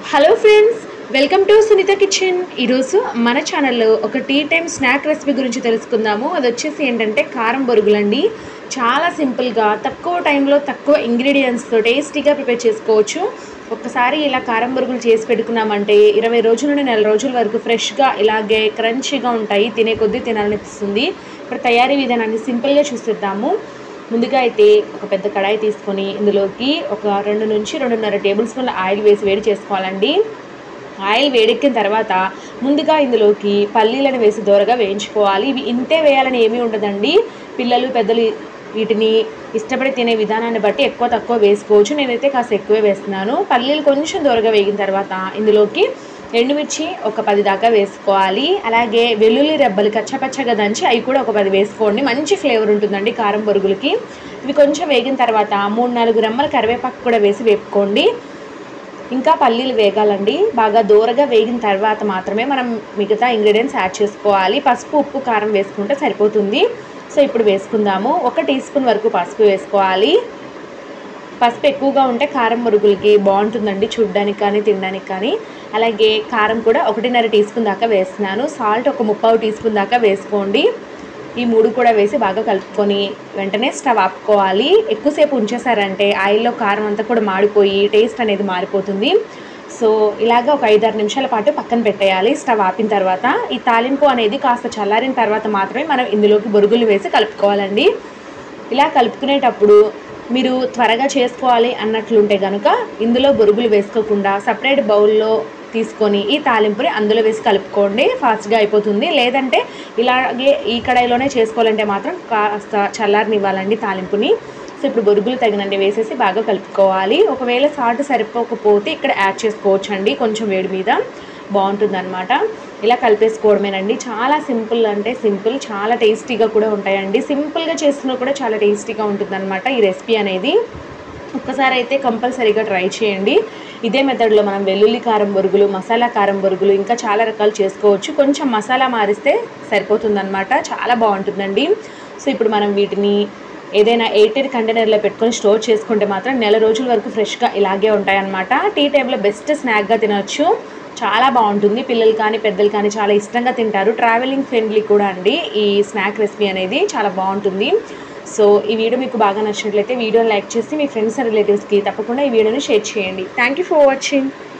hello friends welcome to Sunitha kitchen ఈరోజు మన ఛానల్లో ఒక టీ టైం స్నాక్ రెసిపీ గురించి తెలుసుకుందాము అది వచ్చేసి ఏంటంటే కారం బొరుగులండి చాలా సింపుల్గా తక్కువ టైంలో తక్కువ ఇంగ్రీడియంట్స్తో టేస్టీగా ప్రిపేర్ చేసుకోవచ్చు ఒక్కసారి ఇలా కారం బొరుగులు చేసి పెట్టుకున్నామంటే ఇరవై రోజుల నుండి నెల రోజుల వరకు ఫ్రెష్గా ఇలాగే క్రంచీగా ఉంటాయి తినే కొద్దీ తినాలనిపిస్తుంది ఇప్పుడు తయారీ విధానాన్ని సింపుల్గా చూసేద్దాము ముందుగా అయితే ఒక పెద్ద కడాయి తీసుకొని ఇందులోకి ఒక రెండు నుంచి రెండున్నర టేబుల్ స్పూన్ల ఆయిల్ వేసి వేడి చేసుకోవాలండి ఆయిల్ వేడెక్కిన తర్వాత ముందుగా ఇందులోకి పల్లీలను వేసి దూరగా వేయించుకోవాలి ఇవి ఇంతే వేయాలని ఏమీ ఉండదండి పిల్లలు పెద్దలు వీటిని ఇష్టపడి తినే విధానాన్ని బట్టి ఎక్కువ తక్కువ వేసుకోవచ్చు నేనైతే కాస్త ఎక్కువే వేస్తున్నాను పల్లీలు కొంచెం దూరగా వేగిన తర్వాత ఇందులోకి ఎండుమిర్చి ఒక పది దాకా వేసుకోవాలి అలాగే వెల్లుల్లి రెబ్బలు కచ్చపచ్చగా దంచి అవి కూడా ఒక పది వేసుకోండి మంచి ఫ్లేవర్ ఉంటుందండి కారం బొరుగులకి ఇవి కొంచెం వేగిన తర్వాత మూడు నాలుగు రెమ్మల కరివేపాకు కూడా వేసి వేపుకోండి ఇంకా పల్లీలు వేగాలండి బాగా దూరగా వేగిన తర్వాత మాత్రమే మనం మిగతా ఇంగ్రీడియంట్స్ యాడ్ చేసుకోవాలి పసుపు ఉప్పు కారం వేసుకుంటే సరిపోతుంది సో ఇప్పుడు వేసుకుందాము ఒక టీ స్పూన్ వరకు పసుపు వేసుకోవాలి పసుపు ఎక్కువగా ఉంటే కారం మురుగులకి బాగుంటుందండి చూడ్డానికి కానీ తినడానికి కానీ అలాగే కారం కూడా ఒకటిన్నర టీ స్పూన్ దాకా వేస్తున్నాను సాల్ట్ ఒక ముప్పావు టీ స్పూన్ దాకా వేసుకోండి ఈ మూడు కూడా వేసి బాగా కలుపుకొని వెంటనే స్టవ్ ఆపుకోవాలి ఎక్కువసేపు ఉంచేసారంటే ఆయిల్లో కారం అంతా కూడా మాడిపోయి టేస్ట్ అనేది మారిపోతుంది సో ఇలాగ ఒక ఐదారు నిమిషాల పాటు పక్కన పెట్టేయాలి స్టవ్ ఆపిన తర్వాత ఈ తాలింపు అనేది కాస్త చల్లారిన తర్వాత మాత్రమే మనం ఇందులోకి బొరుగులు వేసి కలుపుకోవాలండి ఇలా కలుపుకునేటప్పుడు మీరు త్వరగా చేసుకోవాలి అన్నట్లుంటే కనుక ఇందులో బొరుగులు వేసుకోకుండా సపరేట్ బౌల్లో తీసుకొని ఈ తాలింపుని అందులో వేసి కలుపుకోండి ఫాస్ట్గా అయిపోతుంది లేదంటే ఇలాగే ఈ కడాయిలోనే చేసుకోవాలంటే మాత్రం కాస్త చల్లారనివ్వాలండి తాలింపుని సో ఇప్పుడు బొరుగులు తగినండి వేసేసి బాగా కలుపుకోవాలి ఒకవేళ సాల్ట్ సరిపోకపోతే ఇక్కడ యాడ్ చేసుకోవచ్చు అండి కొంచెం వేడి మీద బాగుంటుందన్నమాట ఇలా కలిపేసుకోవడమేనండి చాలా సింపుల్ అంటే సింపుల్ చాలా టేస్టీగా కూడా ఉంటాయండి సింపుల్గా చేస్తున్నా కూడా చాలా టేస్టీగా ఉంటుందన్నమాట ఈ రెసిపీ అనేది ఒక్కసారి అయితే కంపల్సరీగా ట్రై చేయండి ఇదే మెథడ్లో మనం వెల్లుల్లి కారం బొరుగులు మసాలా కారం బొరుగులు ఇంకా చాలా రకాలు చేసుకోవచ్చు కొంచెం మసాలా మారిస్తే సరిపోతుందన్నమాట చాలా బాగుంటుందండి సో ఇప్పుడు మనం వీటిని ఏదైనా ఎయిటెడ్ కంటైనర్లో పెట్టుకొని స్టోర్ చేసుకుంటే మాత్రం నెల రోజుల వరకు ఫ్రెష్గా ఇలాగే ఉంటాయన్నమాట టీ టైంలో బెస్ట్ స్నాక్గా తినొచ్చు చాలా బాగుంటుంది పిల్లలు కానీ పెద్దలు కానీ చాలా ఇష్టంగా తింటారు ట్రావెలింగ్ ఫ్రెండ్లీ కూడా అండి ఈ స్నాక్ రెసిపీ అనేది చాలా బాగుంటుంది సో ఈ వీడియో మీకు బాగా నచ్చినట్లయితే వీడియోని లైక్ చేసి మీ ఫ్రెండ్స్ అండ్ రిలేటివ్స్కి తప్పకుండా ఈ వీడియోని షేర్ చేయండి థ్యాంక్ యూ ఫర్ వాచింగ్